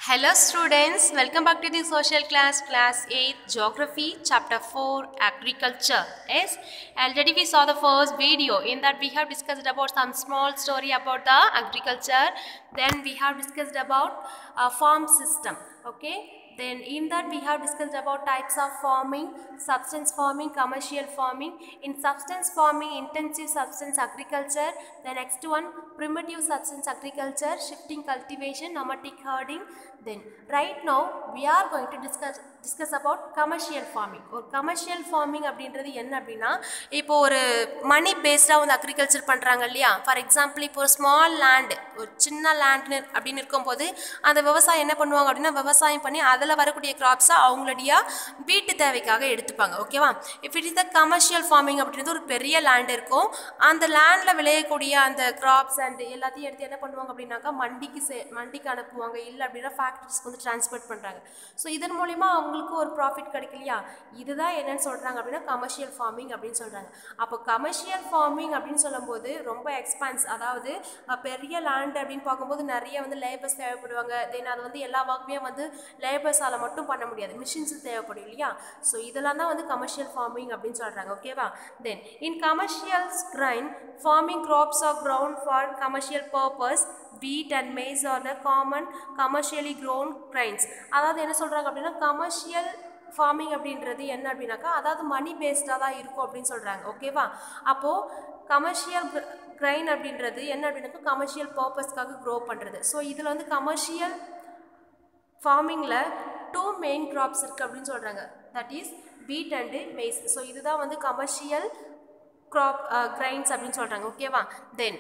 Hello students, welcome back to the social class, class 8, geography, chapter 4, agriculture. Yes, already we saw the first video. In that we have discussed about some small story about the agriculture. Then we have discussed about uh, farm system. Okay. Then in that we have discussed about types of farming, substance farming, commercial farming. In substance farming, intensive substance agriculture. The next one, primitive substance agriculture, shifting cultivation, nomadic herding. Then right now we are going to discuss discuss about commercial farming. ஒரு commercial farming அப்படின்றது என்ன அப்படின்னா இப்போ ஒரு மணி பேஸ்டாக வந்து agriculture பண்ணுறாங்க இல்லையா ஃபார் எக்ஸாம்பிள் இப்போ ஒரு ஸ்மால் லேண்டு ஒரு சின்ன லேண்ட் அப்படின்னு இருக்கும்போது அந்த விவசாயம் என்ன பண்ணுவாங்க அப்படின்னா விவசாயம் பண்ணி அதில் வரக்கூடிய கிராப்ஸை அவங்களுடைய வீட்டு தேவைக்காக எடுத்துப்பாங்க ஓகேவா if it is the commercial farming அப்படின்றது ஒரு பெரிய லேண்ட் இருக்கும் அந்த லேண்டில் விளையக்கூடிய அந்த கிராப்ஸ் அண்ட் எல்லாத்தையும் எடுத்து என்ன பண்ணுவாங்க அப்படின்னாக்கா மண்டிக்கு சே மண்டிக்கு அனுப்புவாங்க இல்லை அப்படின்னா ஃபேக்ட்ரிஸ்க்கு வந்து டிரான்ஸ்போர்ட் பண்ணுறாங்க ஸோ இதன் மூலிமா அவங்களுக்கு ஒரு ப்ராஃபிட் கிடைக்கலையா இதுதான் என்னன்னு சொல்கிறாங்க அப்படின்னா கமர்ஷியல் ஃபார்மிங் அப்படின்னு சொல்கிறாங்க அப்போ கமர்ஷியல் ஃபார்மிங் அப்படின்னு சொல்லும்போது ரொம்ப எக்ஸ்பான்ஸ் அதாவது அஹ், பெரிய லேண்ட் அப்படின்னு பார்க்கும்போது நிறைய வந்து லேபர்ஸ் தேவைப்படுவாங்க தென் அது வந்து எல்லா ஒர்க்குமே வந்து லேபர்ஸால் மட்டும் பண்ண முடியாது மிஷின்ஸ் தேவைப்படும் இல்லையா ஸோ இதெல்லாம் தான் வந்து கமர்ஷியல் ஃபார்மிங் அப்படின்னு சொல்கிறாங்க ஓகேவா then in commercial grain farming crops are grown for commercial purpose wheat and maize are the common commercially grown grains அதாவது என்ன சொல்கிறாங்க அப்படின்னா கமர்ஷியல் ஃபார்மிங் அப்படின்றது என்ன அப்படின்னாக்கா அதாவது மணி பேஸ்டாக தான் இருக்கும் அப்படின்னு சொல்கிறாங்க ஓகேவா அப்போது கமர்ஷியல் கிரைன் அப்படின்றது என்ன அப்படின்னாக்கா கமர்ஷியல் பர்பஸ்க்காக க்ரோ பண்ணுறது ஸோ இதில் வந்து கமர்ஷியல் ஃபார்மிங்கில் டூ மெயின் கிராப்ஸ் இருக்குது அப்படின்னு சொல்கிறாங்க that is wheat and maize so இதுதான் வந்து கமர்ஷியல் crop uh, grains அப்படின்னு சொல்கிறாங்க ஓகேவா தென்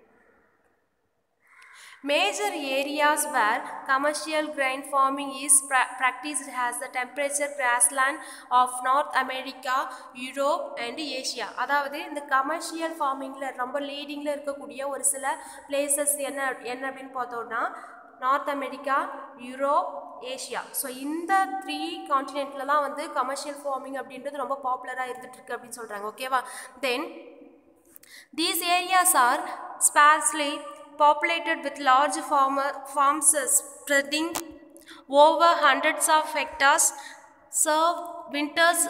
Major areas where commercial grain farming is pra- practiced has the temperature grassland of North America, Europe and Asia. அதாவது இந்த கமர்ஷியல் ஃபார்மிங்கில் ரொம்ப லீடிங்கில் இருக்கக்கூடிய ஒரு சில பிளேசஸ் என்ன என்ன அப்படின்னு பார்த்தோம்னா north America Europe Asia so இந்த த்ரீ காண்டினென்ட்டில் தான் வந்து கமர்ஷியல் ஃபார்மிங் அப்படின்றது ரொம்ப பாப்புலராக இருந்துகிட்ருக்கு அப்படின்னு சொல்கிறாங்க ஓகேவா then These areas are sparsely populated with large farmer, farms uh, spreading over hundreds of hectares, serve winters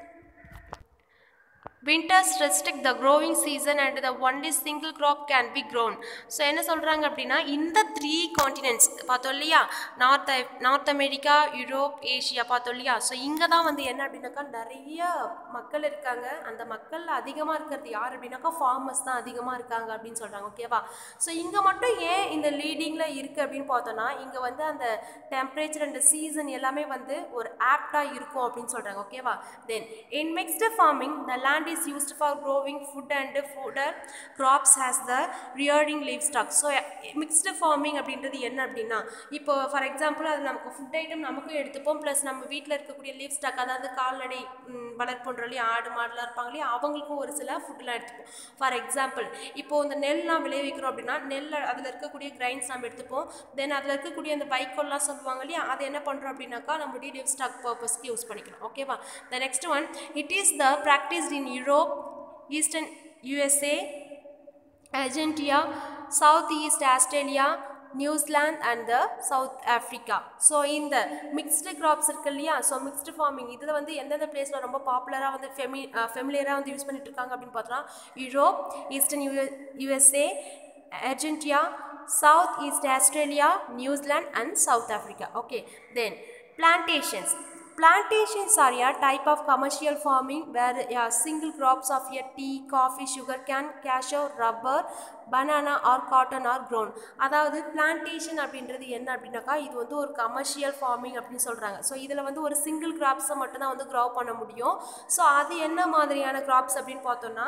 winters restrict the growing season and the only single crop can be grown so என்ன சொல்கிறாங்க அப்படின்னா இந்த three continents பார்த்தோம் இல்லையா north north America Europe Asia பார்த்தோம் இல்லையா so இங்கே தான் வந்து என்ன அப்படின்னாக்கா நிறைய மக்கள் இருக்காங்க அந்த மக்கள் அதிகமாக இருக்கிறது யார் அப்படின்னாக்கா ஃபார்மர்ஸ் தான் அதிகமாக இருக்காங்க அப்படின்னு சொல்கிறாங்க ஓகேவா ஸோ இங்கே மட்டும் ஏன் இந்த லீடிங்கில் இருக்குது அப்படின்னு பார்த்தோன்னா இங்கே வந்து அந்த டெம்பரேச்சர் அண்ட் சீசன் எல்லாமே வந்து ஒரு ஆப்டாக இருக்கும் அப்படின்னு சொல்கிறாங்க ஓகேவா then in mixed farming the land is used for growing food and fodder crops has the rearing livestock so mixed farming அப்படின்றது என்ன அப்படின்னா இப்போ ஃபார் எக்ஸாம்பிள் அது நமக்கு ஃபுட் ஐட்டம் நமக்கும் எடுத்துப்போம் ப்ளஸ் நம்ம வீட்டில் இருக்கக்கூடிய லீவ் ஸ்டாக் அதாவது கால்நடை ம், வளர்ப்புன்ற இல்லையா ஆடு மாடுலாம் இருப்பாங்க இல்லையா அவங்களுக்கும் ஒரு சில ஃபுட்லாம் எடுத்துப்போம் ஃபார் எக்ஸாம்பிள் இப்போ இந்த நெல்லாம் விளைவிக்கிறோம் அப்படின்னா நெல் அதில் இருக்கக்கூடிய கிரைன்ஸ் நம்ம எடுத்துப்போம் தென் அதில் இருக்கக்கூடிய அந்த வைக்கோல்லாம் சொல்லுவாங்க இல்லையா அது என்ன பண்ணுறோம் அப்படின்னாக்கா நம்மளுடைய லிவ் ஸ்டாக் பர்பஸ்க்கு யூஸ் பண்ணிக்கலாம் ஓகேவா the next one it is the practised in Europe eastern USA Argentina, Southeast Australia, New Zealand and the south Africa so இந்த மிக்ஸ்டு கிராப்ஸ் இருக்கு இல்லையா ஸோ மிக்ஸ்டு ஃபார்மிங் இதில் வந்து எந்தெந்த பிளேஸில் ரொம்ப பாப்புலராக வந்து ஃபெமி ஃபெமிலியராக வந்து யூஸ் பண்ணிட்டு இருக்காங்க அப்படின்னு பார்த்தோம்னா Europe eastern U USA Argentina south east Australia New Zealand and south Africa okay then plantations Plantations are a type of commercial farming where a single crops of a tea, coffee, sugarcane, cashew, rubber, banana or cotton are grown. அதாவது plantation அப்படின்றது என்ன அப்படின்னாக்கா இது வந்து ஒரு commercial farming அப்படின்னு சொல்கிறாங்க so இதில் வந்து ஒரு சிங்கிள் கிராப்ஸை மட்டும்தான் வந்து க்ரோ பண்ண முடியும் ஸோ அது என்ன மாதிரியான கிராப்ஸ் அப்படின்னு பார்த்தோம்னா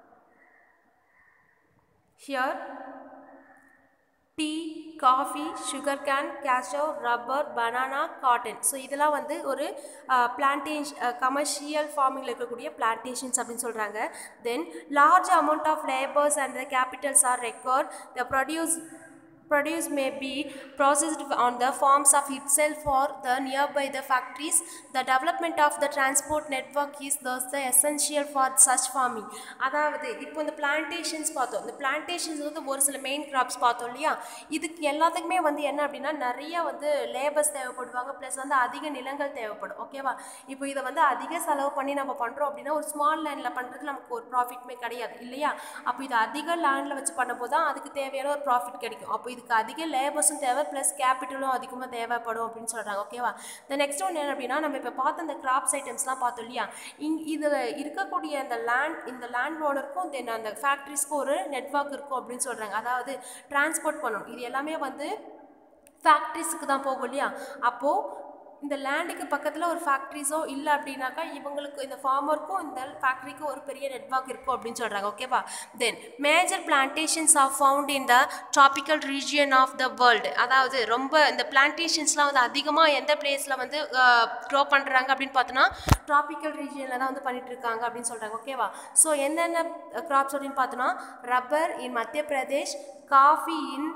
here tea coffee sugar cane cashew rubber banana cotton so இதெல்லாம் வந்து ஒரு பிளான்டேஷ் கமர்ஷியல் ஃபார்மிங்கில் இருக்கக்கூடிய பிளான்டேஷன்ஸ் அப்படின்னு சொல்கிறாங்க then large amount of labours and the capitals are record the produce produce may be processed on the farms of itself or the nearby the factories. The development of the transport network is thus the essential for such farming. அதாவது இப்போ இந்த plantations பார்த்தோம் இந்த plantations வந்து ஒரு சில main graphs பார்த்தோம் இல்லையா இதுக்கு எல்லாத்துக்குமே வந்து என்ன அப்படின்னா நிறைய வந்து லேபர்ஸ் தேவைப்படுவாங்க ப்ளஸ் வந்து அதிக நிலங்கள் தேவைப்படும் ஓகேவா இப்போ இதை வந்து அதிக செலவு பண்ணி நம்ம பண்ணுறோம் அப்படின்னா ஒரு ஸ்மால் லேண்டில் பண்ணுறது நமக்கு ஒரு ப்ராஃபிட்மே கிடையாது இல்லையா அப்போ இது அதிக லேண்டில் வச்சு பண்ணும்போது தான் அதுக்கு தேவையான ஒரு ப்ராஃபிட் கிடைக்கும் அப்போ இதுக்கு அதிக லேபர்ஸும் தேவை ப்ளஸ் கேபிட்டலும் அதிகமாக தேவைப்படும் அப்படின்னு சொல்கிறாங்க ஓகேவா இந்த நெக்ஸ்ட் ஒன்று என்ன அப்படின்னா நம்ம இப்போ பார்த்த இந்த கிராப்ஸ் ஐட்டம்ஸ்லாம் பார்த்தோம் இல்லையா இங் இதில் இருக்கக்கூடிய இந்த லேண்ட் இந்த லேண்ட் ஓனருக்கும் தென் அந்த ஃபேக்ட்ரிஸ்க்கும் ஒரு நெட்ஒர்க் இருக்கும் அப்படின்னு சொல்கிறாங்க அதாவது டிரான்ஸ்போர்ட் பண்ணணும் இது எல்லாமே வந்து ஃபேக்ட்ரிஸுக்கு தான் போகும் இல்லையா அப்போது இந்த லேண்டுக்கு பக்கத்தில் ஒரு ஃபேக்ட்ரிஸோ இல்லை அப்படின்னாக்கா இவங்களுக்கு இந்த ஃபார்மருக்கும் இந்த ஃபேக்ட்ரிக்கும் ஒரு பெரிய நெட்ஒர்க் இருக்கும் அப்படின்னு சொல்கிறாங்க ஓகேவா then major plantations are found in the tropical region of the world அதாவது ரொம்ப இந்த பிளான்டேஷன்ஸ்லாம் வந்து அதிகமாக எந்த பிளேஸில் வந்து க்ரோ பண்ணுறாங்க அப்படின்னு பார்த்தோன்னா ட்ராபிக்கல் ரீஜியனில் தான் வந்து பண்ணிட்டு இருக்காங்க அப்படின்னு சொல்கிறாங்க ஓகேவா ஸோ என்னென்ன க்ராப்ஸ் அப்படின்னு பார்த்தோன்னா rubber in Madhya Pradesh coffee in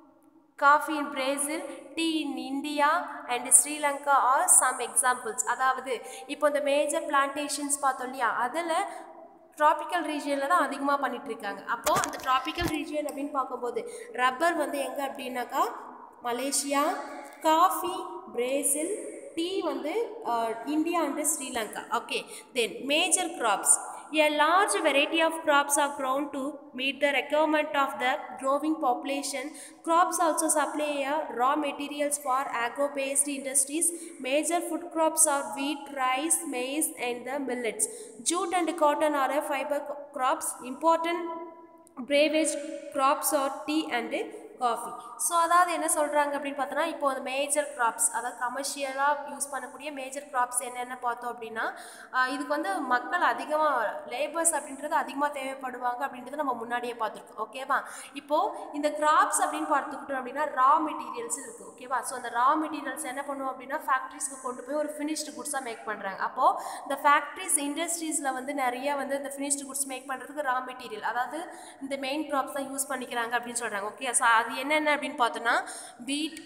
coffee in Brazil tea in India and Sri Lanka are some examples அதாவது இப்போ இந்த மேஜர் பிளான்டேஷன்ஸ் பார்த்தோம் இல்லையா அதில் ட்ராபிக்கல் ரீஜியனில் தான் அதிகமாக பண்ணிட்டு இருக்காங்க அப்போது அந்த ட்ராபிக்கல் ரீஜியன் அப்படின்னு பார்க்கும்போது ரப்பர் வந்து எங்கே அப்படின்னாக்கா மலேசியா காஃபி பிரேசில் டீ வந்து India and Sri Lanka okay then major crops A large variety of crops are grown to meet the requirement of the growing population. Crops also supply uh, raw materials for agro-based industries. Major food crops are wheat, rice, maize, and the millets. Jute and cotton are a fiber crops. Important beverage crops are tea and coffee so அதாவது என்ன சொல்கிறாங்க அப்படின்னு பார்த்தோன்னா இப்போ அந்த major graphs அதாவது கமர்ஷியலாக use பண்ணக்கூடிய மேஜர் கிராப்ஸ் என்னென்ன பார்த்தோம் அப்படின்னா இதுக்கு வந்து மக்கள் அதிகமாக லேபர்ஸ் அப்படின்றது அதிகமாக தேவைப்படுவாங்க அப்படின்றது நம்ம முன்னாடியே பார்த்துருக்கோம் ஓகேவா இப்போது இந்த கிராப்ஸ் அப்படின்னு பார்த்துக்கிட்டோம் அப்படின்னா ரா மெட்டீரியல்ஸ் இருக்குது ஓகேவா ஸோ அந்த ரா மெட்டீரியல்ஸ் என்ன பண்ணுவோம் அப்படின்னா ஃபேக்ட்ரிஸ்க்கு கொண்டு போய் ஒரு ஃபினிஷ்டு குட்ஸாக மேக் பண்ணுறாங்க அப்போது இந்த ஃபேக்ட்ரிஸ் இண்டஸ்ட்ரீஸில் வந்து நிறைய வந்து இந்த ஃபினிஷ்டு குட்ஸ் மேக் பண்ணுறதுக்கு ரா மெட்டீரியல் அதாவது இந்த மெயின் க்ராப்ஸ் தான் யூஸ் பண்ணிக்கிறாங்க அப்படின்னு சொல்கிறாங்க ஓகே ஸோ அது என்னென்ன அப்படின்னு பார்த்தோன்னா வீட்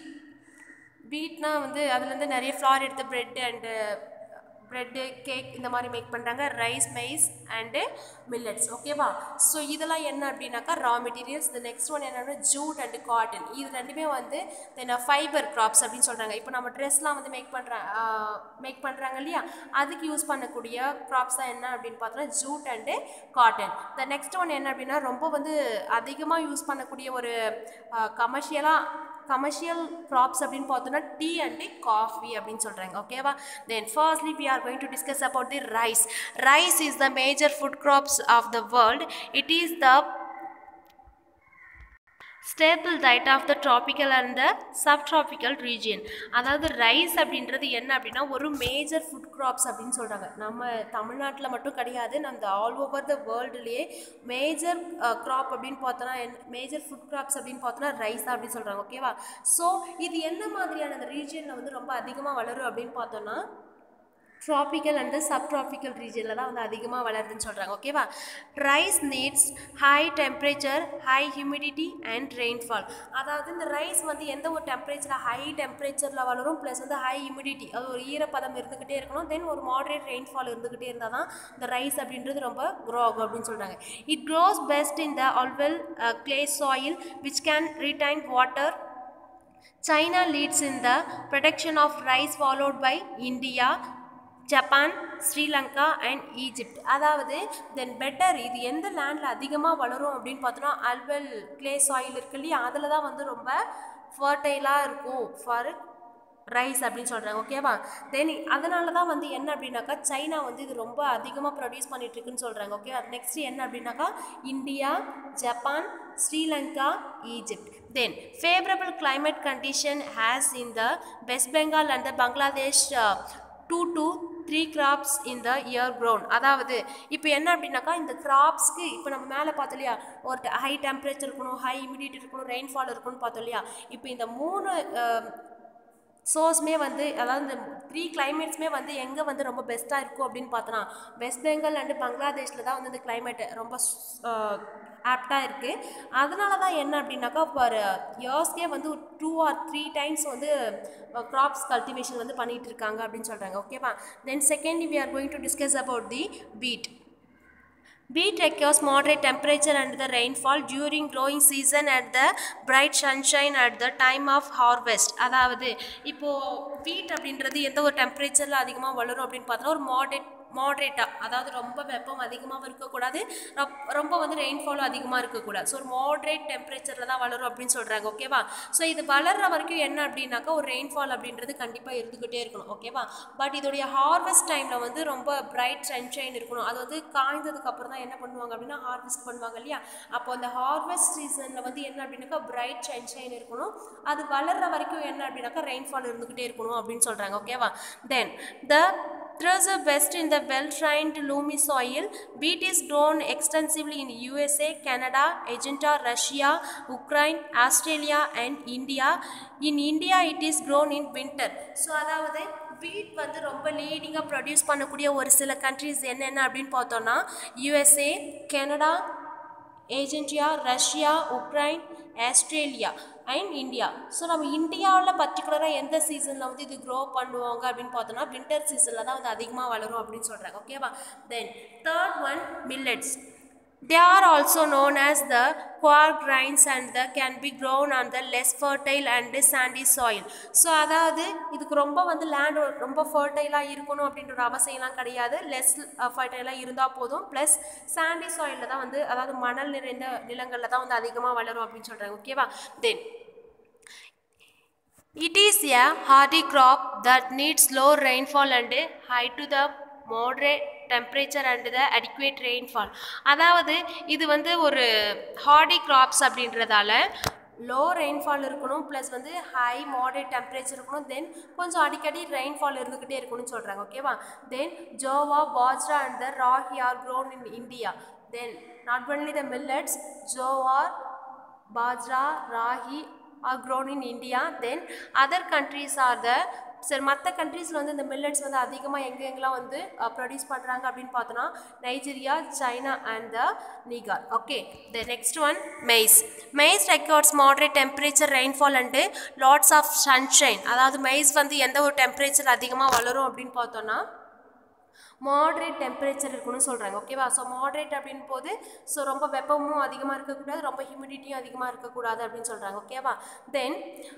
வீட்னா வந்து அதுலேருந்து நிறைய ஃப்ளார் எடுத்து ப்ரெட் அண்டு ப்ரெட்டு கேக் இந்த மாதிரி மேக் பண்ணுறாங்க ரைஸ் மைஸ் அண்டு மில்லட்ஸ் ஓகேவா ஸோ இதெல்லாம் என்ன அப்படின்னாக்கா ரா மெட்டீரியல்ஸ் இந்த நெக்ஸ்ட் ஒன் என்னன்னா ஜூட் அண்டு காட்டன் இது ரெண்டுமே வந்து தென் ஃபைபர் க்ராப்ஸ் அப்படின்னு சொல்கிறாங்க இப்போ நம்ம ட்ரெஸ்லாம் வந்து மேக் பண்ணுறாங்க மேக் பண்ணுறாங்க இல்லையா அதுக்கு யூஸ் பண்ணக்கூடிய க்ராப்ஸ் தான் என்ன அப்படின்னு பார்த்தோன்னா jute and cotton the next one என்ன அப்படின்னா ரொம்ப வந்து அதிகமாக யூஸ் பண்ணக்கூடிய ஒரு கமர்ஷியலாக கமர்ஷியல் க்ராப்ஸ் அப்படின்னு பார்த்தோன்னா டீ அண்ட் காஃபி அப்படின்னு சொல்கிறாங்க ஓகேவா then firstly we are going to discuss about the rice rice is the major food crops of the world it is the staple diet of the tropical and the subtropical region அதாவது rice அப்படின்றது என்ன அப்படின்னா ஒரு major food crops அப்படின்னு சொல்கிறாங்க நம்ம தமிழ்நாட்டில் மட்டும் கிடையாது நம்ம ஆல் ஓவர் த வேர்ல்டுலேயே மேஜர் க்ராப் அப்படின்னு பார்த்தோன்னா என் மேஜர் ஃபுட் க்ராப்ஸ் அப்படின்னு பார்த்தோன்னா ரைஸ் தான் அப்படின்னு சொல்கிறாங்க ஓகேவா ஸோ இது என்ன மாதிரியான அந்த ரீஜியனில் வந்து ரொம்ப அதிகமாக வளரும் அப்படின்னு பார்த்தோன்னா ட்ராபிக்கல் அண்ட் சப்ட்ராபிக்கல் ரீஜனில் தான் வந்து அதிகமாக வளருதுன்னு சொல்கிறாங்க ஓகேவா rice needs high temperature high humidity and rainfall அதாவது இந்த ரைஸ் வந்து எந்த ஒரு டெம்பரேச்சரில் ஹை டெம்பரேச்சரில் வளரும் ப்ளஸ் வந்து ஹை ஹியூமிடிட்டி அது ஒரு ஈரப்பதம் இருந்துக்கிட்டே இருக்கணும் தென் ஒரு மாடரேட் ரெயின்ஃபால் இருந்துக்கிட்டே இருந்தால் தான் இந்த ரைஸ் அப்படின்றது ரொம்ப க்ரோ ஆகும் அப்படின்னு சொல்கிறாங்க it grows best in the alluvial clay soil which can retain water China leads in the production of rice followed by India, Japan Sri Lanka and Egypt அதாவது தென் பெட்டர் இது எந்த லேண்டில் அதிகமாக வளரும் அப்படின்னு பார்த்தோன்னா அல்வெல் கிளே சாயில் இருக்கு இல்லையா அதில் தான் வந்து ரொம்ப ஃபர்டைலாக இருக்கும் ஃபார் ரைஸ் அப்படின்னு சொல்கிறாங்க ஓகேவா தென் அதனால தான் வந்து என்ன அப்படின்னாக்கா சைனா வந்து இது ரொம்ப அதிகமாக ப்ரொடியூஸ் பண்ணிகிட்ருக்குன்னு சொல்கிறாங்க ஓகே அது நெக்ஸ்ட் என்ன அப்படின்னாக்கா India Japan Sri Lanka Egypt then favourable climate condition has in the West Bengal and the Bangladesh uh, two to three crops இந்த இயர் க்ரௌண்ட் அதாவது இப்போ என்ன அப்படின்னாக்கா இந்த கிராப்ஸ்க்கு இப்போ நம்ம மேலே பார்த்தோம் இல்லையா ஒரு ஹை டெம்பரேச்சர் இருக்கணும் ஹை இமிடிட்டி இருக்கணும் ரெயின்ஃபால் இருக்கணும்னு பார்த்தோம் இல்லையா இப்போ இந்த மூணு சோர்ஸ்மே வந்து அதாவது இந்த த்ரீ கிளைமேட்ஸுமே வந்து எங்கே வந்து ரொம்ப பெஸ்ட்டாக இருக்கும் அப்படின்னு பார்த்தோன்னா வெஸ்ட் பெங்கால் அண்டு பங்களாதேஷில் தான் வந்து இந்த கிளைமேட் ரொம்ப ஆப்டாக இருக்குது அதனால தான் என்ன அப்படின்னாக்கா பர் இயர்ஸ்க்கே வந்து டூ ஆர் த்ரீ டைம்ஸ் வந்து க்ராப்ஸ் கல்டிவேஷன் வந்து பண்ணிகிட்டு இருக்காங்க அப்படின்னு சொல்கிறாங்க ஓகேவா then second we are going to discuss about the wheat Wheat requires moderate temperature and the rainfall during growing season and the bright sunshine at the time of harvest அதாவது இப்போது வீட் அப்படின்றது எந்த ஒரு டெம்பரேச்சரில் அதிகமாக வளரும் அப்படின்னு பார்த்தோன்னா ஒரு மாடரேட் மாட்ரேட்டாக அதாவது ரொம்ப வெப்பம் அதிகமாகவும் இருக்கக்கூடாது ரொப்- ரொம்ப வந்து ரெயின்ஃபாலும் அதிகமாக இருக்கக்கூடாது ஸோ ஒரு மாட்ரேட் டெம்பரேச்சரில் தான் வளரும் அப்படின்னு சொல்கிறாங்க ஓகேவா ஸோ இது வளர்ற வரைக்கும் என்ன அப்படின்னாக்கா ஒரு ரெயின்ஃபால் அப்படின்றது கண்டிப்பாக இருந்துக்கிட்டே இருக்கணும் ஓகேவா பட் இதோடைய ஹார்வெஸ்ட் டைமில் வந்து ரொம்ப பிரைட் சன்ஷைன் இருக்கணும் அது வந்து காய்ந்ததுக்கு அப்புறம் தான் என்ன பண்ணுவாங்க அப்படின்னா ஹார்வெஸ்ட் பண்ணுவாங்க இல்லையா அப்போ அந்த ஹார்வெஸ்ட் சீசனில் வந்து என்ன அப்படின்னாக்கா பிரைட் சன்ஷைன் இருக்கணும் அது வளர்ற வரைக்கும் என்ன அப்படின்னாக்கா ரெயின்ஃபால் இருந்துக்கிட்டே இருக்கணும் அப்படின்னு சொல்கிறாங்க ஓகேவா then the Throws are best in the well-trained loamy soil. Wheat is grown extensively in USA, Canada, Argentina, Russia, Ukraine, Australia and India. In India, it is grown in winter. So அதாவது wheat வந்து ரொம்ப லீடிங்காக produce பண்ணக்கூடிய ஒரு சில countries என்னென்ன அப்படின்னு பார்த்தோன்னா USA Canada Argentina Russia Ukraine Australia and India so நம்ம இந்தியாவில் பர்டிகுலராக எந்த சீசனில் வந்து இது க்ரோ பண்ணுவாங்க அப்படின்னு பார்த்தோன்னா வின்டர் சீசனில் தான் வந்து அதிகமாக வளரும் அப்படின்னு சொல்கிறாங்க ஓகேவா then third one millets They are also known as the coir grains and the can be grown on the less fertile and sandy soil. So அதாவது இதுக்கு ரொம்ப வந்து லேண்ட் ரொம்ப ஃபர்டைலாக இருக்கணும் அப்படின்ற ஒரு அவசியம்லாம் கிடையாது லெஸ் ஃபர்டைலாக இருந்தால் போதும் ப்ளஸ் சாண்டி சாயிலில் தான் வந்து அதாவது மணல் நிறைந்த நிலங்களில் தான் வந்து அதிகமாக வளரும் அப்படின்னு சொல்கிறாங்க ஓகேவா then It is a hardy crop that needs low rainfall and high to the moderate temperature and the adequate rainfall அதாவது இது வந்து ஒரு ஹார்டி கிராப்ஸ் அப்படின்றதால லோ ரெயின்ஃபால் இருக்கணும் ப்ளஸ் வந்து ஹை மாடரேட் டெம்பரேச்சர் இருக்கணும் தென் கொஞ்சம் அடிக்கடி ரெயின்ஃபால் இருந்துக்கிட்டே இருக்கணும்னு சொல்கிறாங்க ஓகேவா then jowar bajra and the ragi are grown in India then not only the millets jowar bajra, rahi are grown in India. Then other countries are the சரி மற்ற கண்ட்ரீஸில் வந்து இந்த மில்லட்ஸ் வந்து அதிகமாக எங்கே எங்கெல்லாம் வந்து ப்ரொடியூஸ் பண்ணுறாங்க அப்படின்னு பார்த்தோன்னா Nigeria China and the Niger okay the next one maize maize records moderate temperature rainfall and lots of sunshine அதாவது மெய்ஸ் வந்து எந்த ஒரு டெம்பரேச்சர் அதிகமாக வளரும் அப்படின்னு பார்த்தோன்னா மாட்ரேட் டெம்பரேச்சர் இருக்கணும்னு சொல்கிறாங்க ஓகேவா ஸோ மாட்ரேட் அப்படின் போது ஸோ ரொம்ப வெப்பமும் அதிகமாக இருக்கக்கூடாது ரொம்ப ஹியூமிடிட்டியும் அதிகமாக இருக்கக்கூடாது அப்படின்னு சொல்கிறாங்க ஓகேவா then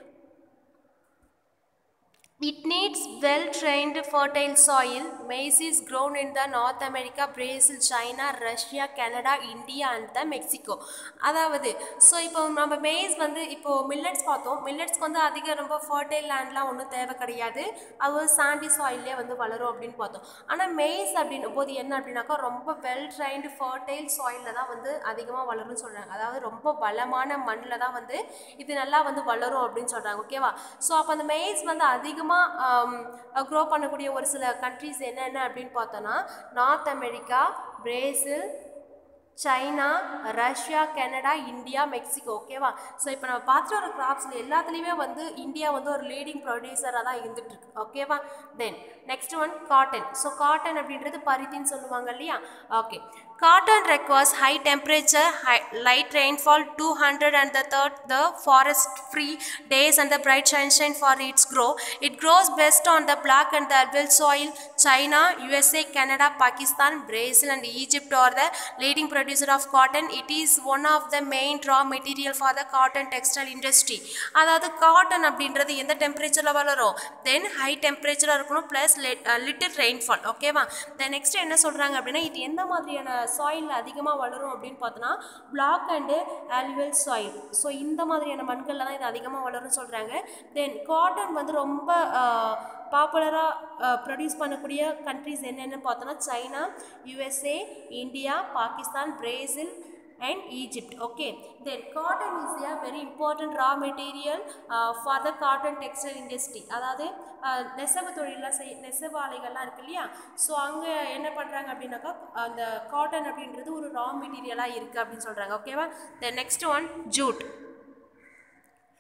It needs well-trained fertile soil. Maize is grown in the North America, Brazil, China, Russia, Canada, India and the Mexico. அதாவது ஸோ இப்போ நம்ம மேய்ஸ் வந்து இப்போது மில்லட்ஸ் பார்த்தோம் மில்லட்ஸ்க்கு வந்து அதிக ரொம்ப ஃபர்டைல் லேண்ட்லாம் ஒன்றும் தேவை கிடையாது அது ஒரு சாண்டி சாயிலே வந்து வளரும் அப்படின்னு பார்த்தோம் ஆனால் மெய்ஸ் அப்படின்னும் போது என்ன அப்படின்னாக்கா ரொம்ப வெல் ட்ரைன்டு ஃபர்டைல் சாயிலில் தான் வந்து அதிகமாக வளரும்னு சொல்கிறாங்க அதாவது ரொம்ப பலமான மண்ணில் தான் வந்து இது நல்லா வந்து வளரும் அப்படின்னு சொல்கிறாங்க ஓகேவா ஸோ அப்போ அந்த மெய்ஸ் வந்து அதிகமாக க்ரோ பண்ணக்கூடிய ஒரு சில கண்ட்ரீஸ் என்னென்ன அப்படின்னு பார்த்தோன்னா north America Brazil China Russia Canada India Mexico ஓகேவா ஸோ இப்போ நம்ம பார்த்துட்டு வர கிராப்ஸில் எல்லாத்துலேயுமே வந்து இந்தியா வந்து ஒரு லீடிங் ப்ரொடியூசராக தான் இருந்துட்டு இருக்கு ஓகேவா then next one cotton so cotton அப்படின்றது பருத்தின்னு சொல்லுவாங்க இல்லையா okay cotton requires high temperature, high, light rainfall, 200 and the third the forest free days and the bright sunshine for its grow. It grows best on the black and the alluvial soil. China, USA, Canada, Pakistan, Brazil and Egypt are the leading producer of cotton. It is one of the main raw material for the cotton textile industry. அதாவது cotton அப்படின்றது எந்த டெம்பரேச்சரில் வளரும் then high டெம்பரேச்சராக இருக்கணும் plus little rainfall ஓகேவா then next என்ன சொல்கிறாங்க அப்படின்னா இது எந்த மாதிரியான சாயிலில் அதிகமாக வளரும் அப்படின்னு பார்த்தோன்னா black and alluvial soil so இந்த மாதிரியான மண்களில் தான் இது அதிகமாக வளரும்னு சொல்கிறாங்க தென் காட்டன் வந்து ரொம்ப பாப்புலராக ப்ரொடியூஸ் பண்ணக்கூடிய கண்ட்ரிஸ் என்னென்னு பார்த்தோன்னா China USA India Pakistan Brazil and Egypt. Okay, then cotton is a very important raw material uh, for the cotton textile industry. அதாவது அஹ், நெசவு தொழிலாம் செய் நெசவு ஆலைகள்லாம் இருக்கு இல்லையா ஸோ அங்கே என்ன பண்ணுறாங்க அப்படின்னாக்கா அந்த காட்டன் அப்படின்றது ஒரு ரா மெட்டீரியலாக இருக்குது அப்படின்னு சொல்கிறாங்க ஓகேவா then next one jute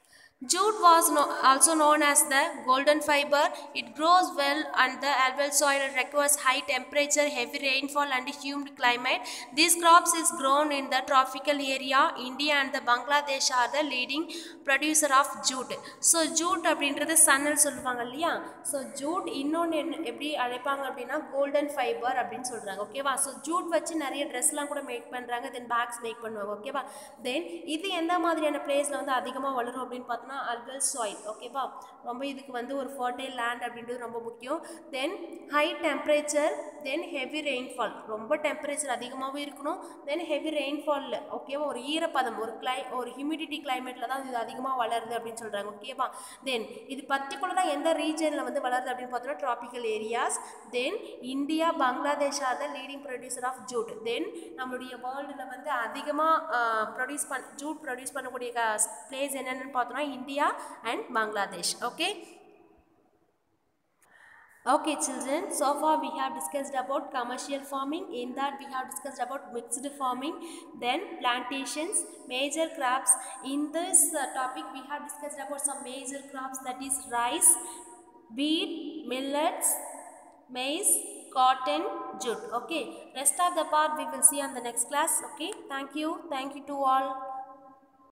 Jute was no, also known as the golden fiber. It grows well on the alluvial soil and requires high temperature, heavy rainfall and humid climate. These crops is grown in the tropical area. India and the Bangladesh are the leading producer of jute. So jute அப்படின்றது சன்னல் சொல்லுவாங்க இல்லையா so Jude இன்னொன்று என்ன எப்படி அழைப்பாங்க அப்படின்னா golden fibre அப்படின்னு சொல்கிறாங்க ஓகேவா ஸோ ஜூட் வச்சு நிறைய ட்ரெஸ்லாம் கூட மேக் பண்ணுறாங்க தென் பேக்ஸ் மேக் பண்ணுவாங்க ஓகேவா தென் இது எந்த மாதிரியான பிளேஸில் வந்து அதிகமாக வளரும் அப்படின்னு பார்த்தோம்னா அல்வல் சாயில் ஓகேவா ரொம்ப இதுக்கு வந்து ஒரு ஃபர்டைல் லேண்ட் அப்படின்றது ரொம்ப முக்கியம் then high temperature then heavy rainfall ரொம்ப டெம்பரேச்சர் அதிகமாகவும் இருக்கணும் தென் ஹெவி ரெயின்ஃபாலில் ஓகேவா ஒரு ஈரப்பதம் ஒரு கிளை ஒரு ஹியூமிடிட்டி கிளைமேட்டில் தான் இது அதிகமாக வளருது அப்படின்னு சொல்கிறாங்க ஓகேவா தென் இது பர்டிகுலராக எந்த ரீஜனில் வந்து வளருது அப்படின்னு பார்த்தோம்னா tropical areas then India Bangladesh are the leading producer of jute then நம்மளுடைய வேர்ல்டில் வந்து அதிகமாக ப்ரொடியூஸ் பண் ஜூட் ப்ரொடியூஸ் பண்ணக்கூடிய பிளேஸ் என்னென்னு பார்த்தோம்னா India and Bangladesh okay Okay children, so far we have discussed about commercial farming. In that we have discussed about mixed farming, then plantations, major crops. In this uh, topic we have discussed about some major crops that is rice, wheat, millets, maize, cotton, jute. Okay, rest of the part we will see on the next class. Okay, thank you. Thank you to all.